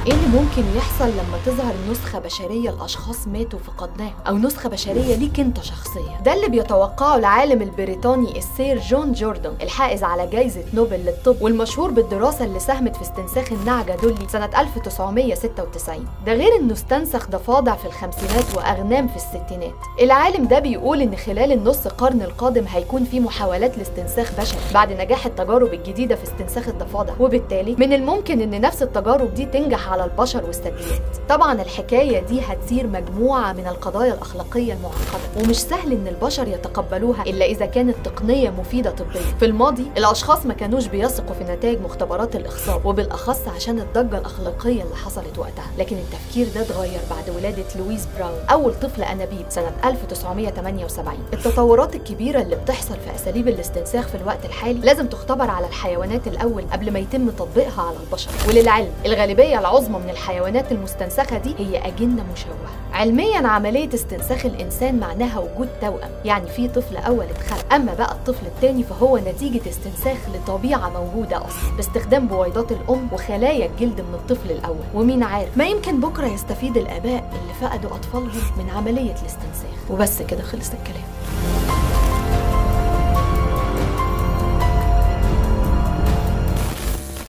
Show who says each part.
Speaker 1: ايه اللي ممكن يحصل لما تظهر نسخه بشريه لاشخاص ماتوا فقدناهم او نسخه بشريه ليك انت شخصيا ده اللي بيتوقعه العالم البريطاني السير جون جوردن الحائز على جائزه نوبل للطب والمشهور بالدراسه اللي ساهمت في استنساخ النعجه دولي سنه 1996 ده غير انه استنسخ ضفادع في الخمسينات واغنام في الستينات العالم ده بيقول ان خلال النص قرن القادم هيكون في محاولات لاستنساخ بشري بعد نجاح التجارب الجديده في استنساخ الضفادع وبالتالي من الممكن ان نفس التجارب دي تنجح على البشر والثدييات طبعا الحكايه دي هتثير مجموعه من القضايا الاخلاقيه المعقده ومش سهل ان البشر يتقبلوها الا اذا كانت تقنيه مفيده طبيا في الماضي الاشخاص ما كانوش بيثقوا في نتائج مختبرات الاخصاب وبالاخص عشان الضجه الاخلاقيه اللي حصلت وقتها لكن التفكير ده اتغير بعد ولاده لويس براون اول طفل انابيب سنه 1978 التطورات الكبيره اللي بتحصل في اساليب الاستنساخ في الوقت الحالي لازم تختبر على الحيوانات الاول قبل ما يتم تطبيقها على البشر وللعلم الغالبيه العظمى من الحيوانات المستنسخه دي هي اجنه مشوهه علميا عمليه استنساخ الانسان معناها وجود توأم يعني في طفل اول اتخلق اما بقى الطفل الثاني فهو نتيجه استنساخ لطبيعه موجوده اصلا باستخدام بويضات الام وخلايا الجلد من الطفل الاول ومين عارف ما يمكن بكره يستفيد الاباء اللي فقدوا اطفالهم من عمليه الاستنساخ وبس كده خلص الكلام